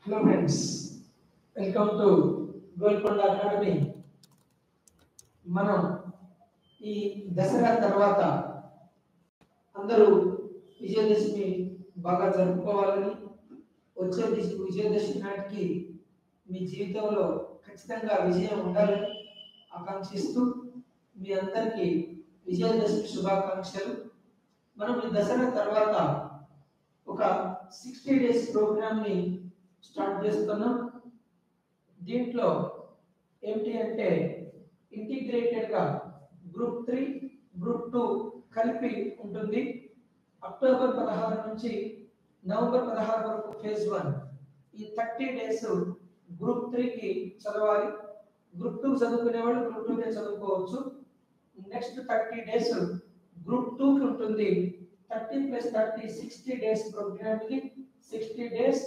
hello friends welcome to Golconda academy మనం ఈ దసరా తర్వాత అందరూ విజయదశమి బాగా జరుపుకోవాలని వచ్చే దిశ విజయదశమి నాటికి మీ జీవితంలో ఖచ్చితంగా విజయం ఉండాలని ఆకాంక్షిస్తూ మీ అందరికీ విజయదశమి శుభాకాంక్షలు మనం ఈ దసరా తర్వాత ఒక సిక్స్టీ డేస్ ప్రోగ్రామ్ ని స్టార్ట్ చేస్తున్నాం దీంట్లో ఏంటి అంటే ఇంటిగ్రేటెడ్ గా గ్రూప్ త్రీ గ్రూప్ టూ కలిపి ఉంటుంది అక్టోబర్ పదహారు నుంచి నవంబర్ పదహారు వరకు ఫేజ్ వన్ ఈ థర్టీ డేస్ గ్రూప్ త్రీకి చదవాలి గ్రూప్ టూ చదువుకునే వాళ్ళు గ్రూప్ టూకే చదువుకోవచ్చు నెక్స్ట్ థర్టీ డేస్ గ్రూప్ టూకి ఉంటుంది thirty plus thirty sixty days program ఇది sixty days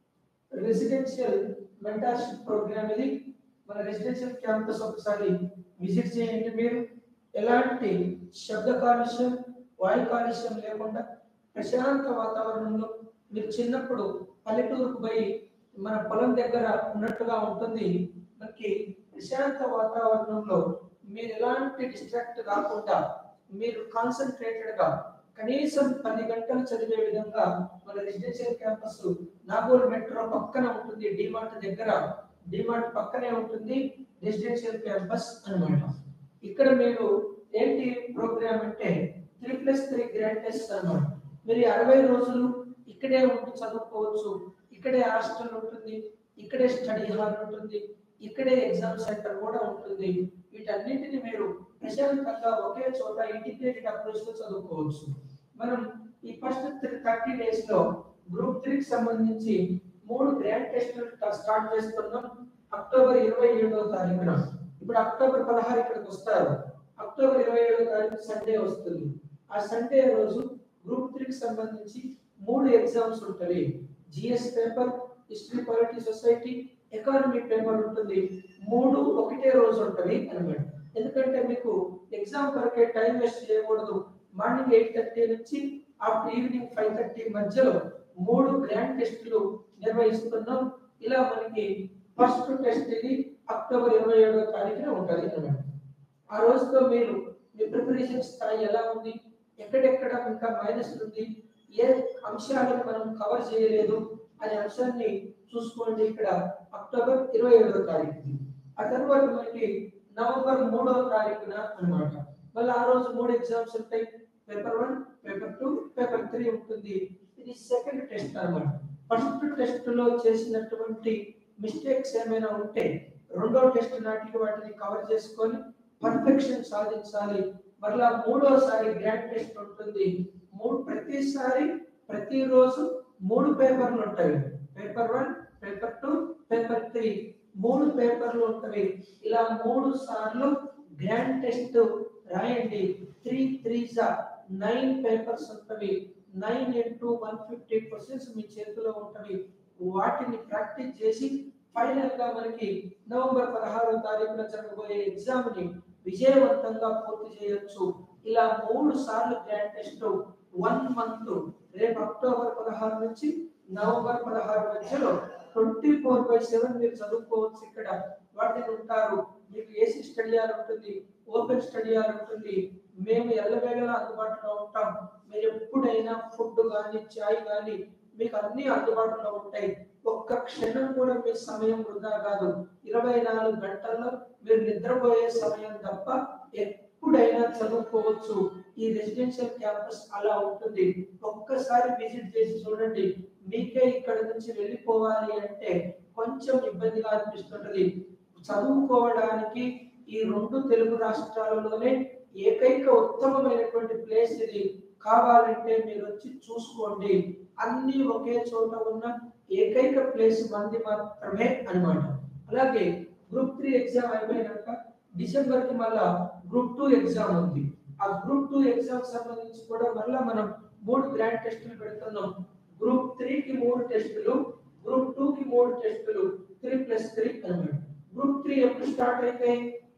residential mentorship program ఇది మన రెసిడెన్షియల్ క్యాంపస్ ఒకసారి విజిట్ చేయండి మీరు ఎలాంటి శబ్ద కాలుష్యం వాయు కాలుష్యం లేకుండా ప్రశాంత వాతావరణంలో మీరు చిన్నప్పుడు పల్లెటూరుకు పోయి మన పొలం దగ్గర ఉన్నట్టుగా ఉంటుంది మనకి ప్రశాంత వాతావరణంలో మీరు ఎలాంటి డిస్ట్రాక్ట్ కాకుండా మీరు కాన్సన్ట్రేటెడ్ గా కనీసం పది గంటలు చదివే విధంగా మన రెసిడెన్షియల్ క్యాంపస్ నాగోల్ మెట్రో పక్కన ఉంటుంది డిమార్ట్ దగ్గర డిమార్ట్ పక్కనే ఉంటుంది రెసిడెన్షియల్ క్యాంపస్ అన్నమాట ఇక్కడ మీరు ఏంటి ప్రోగ్రామ్ అంటే three plus three grand test అన్నమాట మీరు ఈ అరవై రోజులు ఇక్కడే ఉండి చదువుకోవచ్చు ఇక్కడే హాస్టల్ ఉంటుంది ఇక్కడే స్టడీ హాల్ ఉంటుంది ఇక్కడే ఎగ్జామ్ సెంటర్ కూడా ఉంటుంది వీటన్నింటిని మీరు ప్రశాంతంగా ఒకే చోట ఇంటిగ్రేటెడ్ అప్రోచ్ లో చదువుకోవచ్చు మనం ఈ ఫస్ట్ థర్టీ డేస్ లో గ్రూప్ త్రీకి సంబంధించి మూడు గ్రాండ్ టెస్టులు స్టార్ట్ చేస్తున్నాం అక్టోబర్ ఇరవై ఏడవ తారీఖున ఇప్పుడు అక్టోబర్ పదహారు ఇక్కడికి వస్తారు అక్టోబర్ ఇరవై ఏడవ తారీఖు సండే వస్తుంది ఆ సండే రోజు గ్రూప్ త్రీకి సంబంధించి మూడు ఎగ్జామ్స్ ఉంటాయి GS paper history polity society economy paper ఉంటుంది మూడు ఒకటే రోజు ఉంటవి అనమాట ఎందుకంటే మీకు ఎగ్జామ్ కొరకే టైం వేస్ట్ చేయకూడదు మార్నింగ్ ఎయిట్ థర్టీ నుంచి ఆఫ్టర్ ఈవినింగ్ ఫైవ్ థర్టీ మధ్యలో మూడు గ్రాండ్ టెస్టులు నిర్వహిస్తున్నాం ఇలా మనకి ఫస్ట్ టెస్ట్ ఇది అక్టోబర్ ఇరవై ఏడవ తారీఖున ఉంటుంది అనమాట ఆ రోజుతో మీరు మీ ప్రిపరేషన్ స్థాయి ఎలా ఉంది ఎక్కడెక్కడ ఇంకా మైనస్ ఉంది ఏ అంశాలను మనం కవర్ చేయలేదు అనే అంశాన్ని చూసుకోండి ఇక్కడ అక్టోబర్ ఇరవై ఏడవ తారీఖు ఆ తర్వాత మనకి నవంబర్ మూడవ తారీఖున అన్నమాట మళ్ళీ ఆ రోజు మూడు ఎగ్జామ్స్ ఉంటాయి paper one paper two paper three ఉంటుంది ఇది సెకండ్ టెస్ట్ అన్నమాట ఫస్ట్ టెస్ట్ లో చేసినటువంటి మిస్టేక్స్ ఏమైనా ఉంటే రెండో టెస్ట్ నాటికి వాటిని కవర్ చేసుకొని పర్ఫెక్షన్ సాధించాలి మరలా మూడోసారి గ్రాండ్ టెస్ట్ ఉంటుంది మూడు ప్రతిసారి ప్రతిరోజు మూడు పేపర్లు ఉంటాయి paper one paper two paper three మూడు పేపర్లు ఉంటాయి ఇలా మూడు సార్లు గ్రాండ్ టెస్ట్ రాయండి త్రీ త్రీ జా నైన్ పేపర్స్ ఉంటవి nine into one fifty questions మీ చేతిలో ఉంటవి వాటిని ప్రాక్టీస్ చేసి ఫైనల్ గా మనకి నవంబర్ పదహారవ తారీఖున జరగబోయే ఎగ్జామ్ ని విజయవంతంగా పూర్తి చేయొచ్చు ఇలా మూడు సార్లు గ్రాండ్ టెస్ట్ వన్ మంత్ రేపు అక్టోబర్ పదహారు నుంచి నవంబర్ పదహారు మధ్యలో ట్వంటీ ఫోర్ బై సెవెన్ మీరు చదువుకోవచ్చు ఇక్కడ వాటిని ఉంటారు మీకు ఏసీ స్టడీ హాల్ ఉంటుంది ఓపెన్ స్టడీ హాల్ ఉంటుంది మేము ఎల్లవేళలా అందుబాటులో ఉంటాం మీరు ఎప్పుడైనా ఫుడ్ కానీ చాయ్ కానీ మీకు అన్ని అందుబాటులో ఉంటాయి ఒక్క క్షణం కూడా మీ సమయం వృధా కాదు ఇరవై నాలుగు గంటల్లో మీరు నిద్రపోయే సమయం తప్ప ఎప్పుడైనా చదువుకోవచ్చు ఈ రెసిడెన్షియల్ క్యాంపస్ అలా ఉంటుంది ఒక్కసారి విజిట్ చేసి చూడండి మీకే ఇక్కడ నుంచి వెళ్ళిపోవాలి అంటే కొంచెం ఇబ్బందిగా అనిపిస్తుంటది చదువుకోవడానికి ఈ రెండు తెలుగు రాష్ట్రాలలోనే ఏకైక ఉత్తమమైనటువంటి ప్లేస్ ఇది కావాలంటే మీరు వచ్చి చూసుకోండి అన్ని ఒకే చోట ఉన్న ఏకైక ప్లేస్ మంది మాత్రమే అన్నమాట అలాగే గ్రూప్ త్రీ ఎగ్జామ్ అయిపోయినాక డిసెంబర్ కి మళ్ళా గ్రూప్ టూ ఎగ్జామ్ ఉంది ఆ గ్రూప్ టూ ఎగ్జామ్ సంబంధించి కూడా మళ్ళా మనం మూడు గ్రాండ్ టెస్టులు పెడుతున్నాం గ్రూప్ త్రీ కి మూడు టెస్టులు గ్రూప్ టూ కి మూడు టెస్టులు త్రీ ప్లస్ త్రీ అన్నమాట గ్రూప్ త్రీ ఎప్పుడు స్టార్ట్ అయితే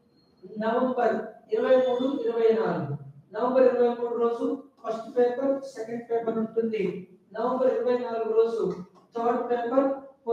నవంబర్ ఇరవై మూడు ఇరవై నాలుగు నవంబర్ ఇరవై మూడు రోజు ఫస్ట్ పేపర్ సెకండ్ పేపర్ ఉంటుంది నవంబర్ ఇరవై నాలుగు రోజు third paper fourth paper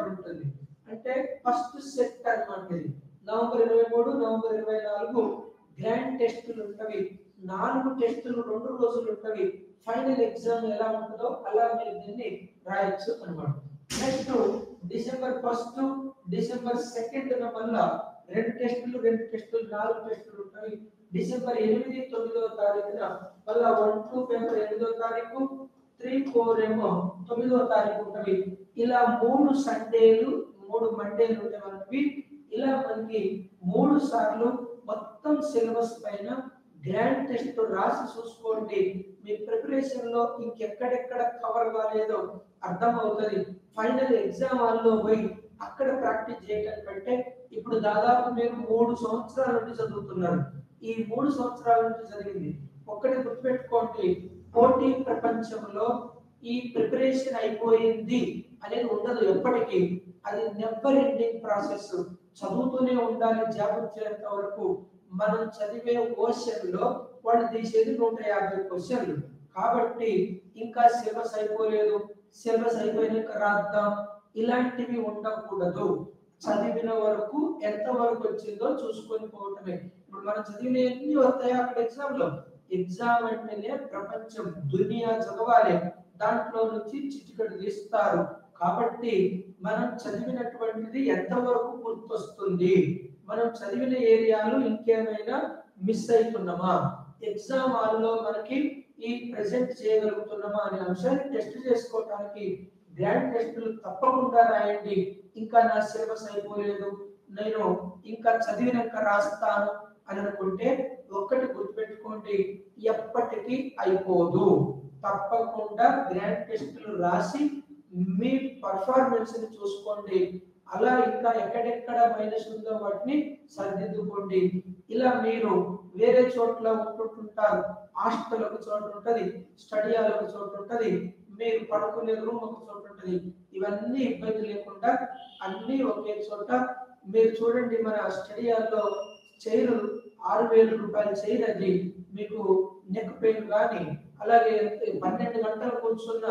September ఉంటుంది అంటే ఫస్ట్ సెట్ అన్నమాట ఇది నవంబర్ ఇరవై మూడు నవంబర్ ఇరవై నాలుగు గ్రాండ్ టెస్టులు ఉంటవి నాలుగు టెస్టులు రెండు రోజులు ఉంటవి ఫైనల్ ఎగ్జామ్ ఎలా ఉంటుందో అలా మీరు దీన్ని రాయొచ్చు అన్నమాట next December first December second మళ్ళా రెండు టెస్టులు రెండు టెస్టులు నాలుగు టెస్టులు ఉంటాయి డిసెంబర్ ఎనిమిది తొమ్మిదవ తారీఖున మళ్ళా వన్ టూ పేపర్ ఎనిమిదో తారీఖు త్రీ ఫోర్ ఏమో తొమ్మిదవ తారీఖు ఉంటవి ఇలా మూడు సండేలు మూడు మండేలు ఉంటాయి మనకి ఇలా మనకి మూడు సార్లు మొత్తం సిలబస్ పైన గ్రాండ్ టెస్ట్ రాసి చూసుకోండి మీ ప్రిపరేషన్ లో ఇంకెక్కడెక్కడ కవర్ కాలేదో అర్థం అవుతుంది ఫైనల్ ఎగ్జామ్ హాల్లో పోయి అక్కడ ప్రాక్టీస్ చేయటం కంటే ఇప్పుడు దాదాపు మీరు మూడు సంవత్సరాల నుండి చదువుతున్నారు ఈ మూడు సంవత్సరాల నుంచి చదివింది ఒక్కటి గుర్తుపెట్టుకోండి పోటీ ప్రపంచంలో ఈ ప్రిపరేషన్ అయిపోయింది అనేది ఉండదు ఎప్పటికీ అది నెవర్ ఎండింగ్ ప్రాసెస్ చదువుతూనే ఉండాలి జాబ్ వచ్చేంత వరకు మనం చదివే క్వశ్చన్ లో వాళ్ళు తీసేది నూట యాభై క్వశ్చన్లు కాబట్టి ఇంకా సిలబస్ అయిపోలేదు సిలబస్ అయిపోయినాక రాద్దాం ఇలాంటివి ఉండకూడదు చదివిన వరకు ఎంత వరకు వచ్చిందో చూసుకొని పోవటమే ఇప్పుడు మనం చదివిన ఎన్ని వస్తాయో అక్కడ ఎగ్జామ్ లో ఎగ్జామ్ అంటేనే ప్రపంచం దునియా చదవాలి దాంట్లో నుంచి చిటికడు తీస్తారు కాబట్టి మనం చదివినటువంటిది ఎంతవరకు గుర్తొస్తుంది మనం చదివిన ఏరియాలు ఇంకేమైనా మిస్ అవుతున్నామా ఎగ్జామ్ హాల్లో మనకి ఈ ప్రెజెంట్ చేయగలుగుతున్నామా అనే అంశాన్ని టెస్ట్ చేసుకోవడానికి గ్రాండ్ టెస్టులు తప్పకుండా రాయండి ఇంకా నా సిలబస్ అయిపోలేదు నేను ఇంకా చదివినాక రాస్తాను అని అనుకుంటే ఒక్కటి గుర్తుపెట్టుకోండి ఎప్పటికీ అయిపోదు తప్పకుండా గ్రాండ్ టెస్టులు రాసి మీ పర్ఫార్మెన్స్ ని చూసుకోండి అలా ఇంకా ఎక్కడెక్కడ మైనస్ ఉందో వాటిని సరిదిద్దుకోండి ఇలా మీరు వేరే చోట్ల ఉంటుంటారు హాస్టల్ ఒక చోట ఉంటది స్టడీ హాల్ ఒక చోట ఉంటది మీరు పడుకునే రూమ్ ఒక చోట ఉంటది ఇవన్నీ ఇబ్బంది లేకుండా అన్ని ఒకే చోట మీరు చూడండి మన స్టడీ హాల్లో చైర్ ఆరు వేల రూపాయల చైర్ అది మీకు నెక్ పెయిన్ కానీ అలాగే పన్నెండు గంటలు కూర్చున్న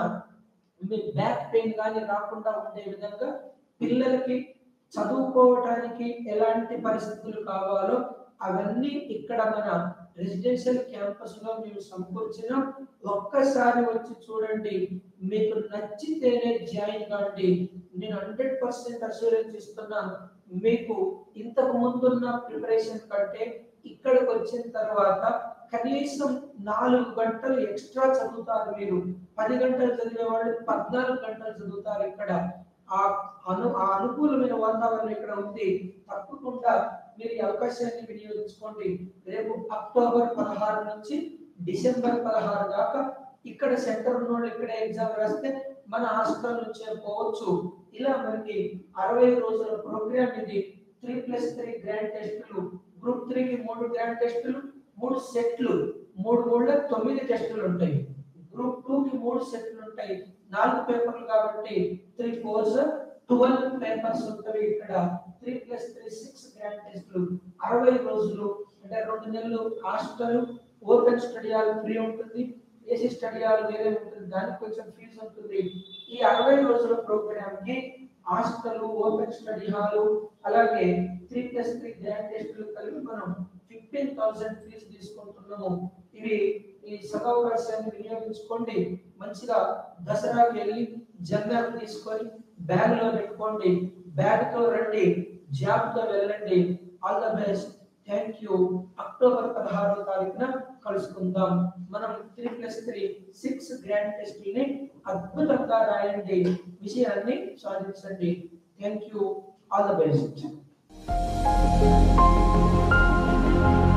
మీ బ్యాక్ పెయిన్ కానీ రాకుండా ఉండే విధంగా పిల్లలకి చదువుకోవటానికి ఎలాంటి పరిస్థితులు కావాలో అవన్నీ ఇక్కడ మన రెసిడెన్షియల్ క్యాంపస్ లో మేము సమకూర్చిన ఒక్కసారి వచ్చి చూడండి మీకు నచ్చితేనే జాయిన్ కాండి నేను హండ్రెడ్ పర్సెంట్ అష్యూరెన్స్ ఇస్తున్నాను మీకు ఇంతకు ముందున్న ప్రిపరేషన్ కంటే ఇక్కడికి వచ్చిన తర్వాత కనీసం నాలుగు గంటలు ఎక్స్ట్రా చదువుతారు మీరు పది గంటలు చదివే వాళ్ళు పద్నాలుగు గంటలు చదువుతారు ఇక్కడ ఆ అను ఆ అనుకూలమైన వాతావరణం ఇక్కడ ఉంది తప్పకుండా మీరు ఈ అవకాశాన్ని వినియోగించుకోండి రేపు అక్టోబర్ పదహారు నుంచి డిసెంబర్ పదహారు దాకా ఇక్కడ సెంటర్ ఉన్న వాళ్ళు ఇక్కడ ఎగ్జామ్ రాస్తే మన హాస్టల్ నుంచే పోవచ్చు ఇలా మనకి అరవై రోజుల ప్రోగ్రామ్ ఇది త్రీ ప్లస్ త్రీ గ్రాండ్ టెస్టులు గ్రూప్ త్రీకి మూడు గ్రాండ్ టెస్టులు మూడు సెట్లు మూడు మూడు తొమ్మిది టెస్టులు ఉంటాయి గ్రూప్ టూ కి మూడు సెట్లు ఉంటాయి నాలుగు పేపర్లు కాబట్టి త్రీ ఫోర్స్ ట్వెల్వ్ పేపర్స్ ఉంటాయి ఇక్కడ three plus three six grand టెస్టులు అరవై రోజులు అంటే రెండు నెలలు hostel open study hall free ఉంటుంది ఏసీ స్టడీ హాల్ వేరే ఉంటుంది దానికి కొంచెం ఫీజు ఉంటుంది ఈ అరవై రోజుల ప్రోగ్రామ్ కి హాస్టల్ ఓపెన్ స్టడీ హాల్ అలాగే త్రీ ప్లస్ త్రీ గ్రాండ్ టెస్టులు కలిపి మనం ఫిఫ్టీన్ థౌసండ్ ఫీజు తీసుకుంటున్నాము ఇవి ఈ సదవకాశాన్ని వినియోగించుకోండి మంచిగా దసరాకి వెళ్ళి జెండాలు తీసుకొని బ్యాగ్ లో పెట్టుకోండి బ్యాగ్ తో రండి జాబ్ తో వెళ్ళండి all the best thank you October పదహారో తారీఖున కలుసుకుందాం మనం three plus three six grand టెస్టుల్ని అద్భుతంగా రాయండి విషయాన్ని సాధించండి thank you all the best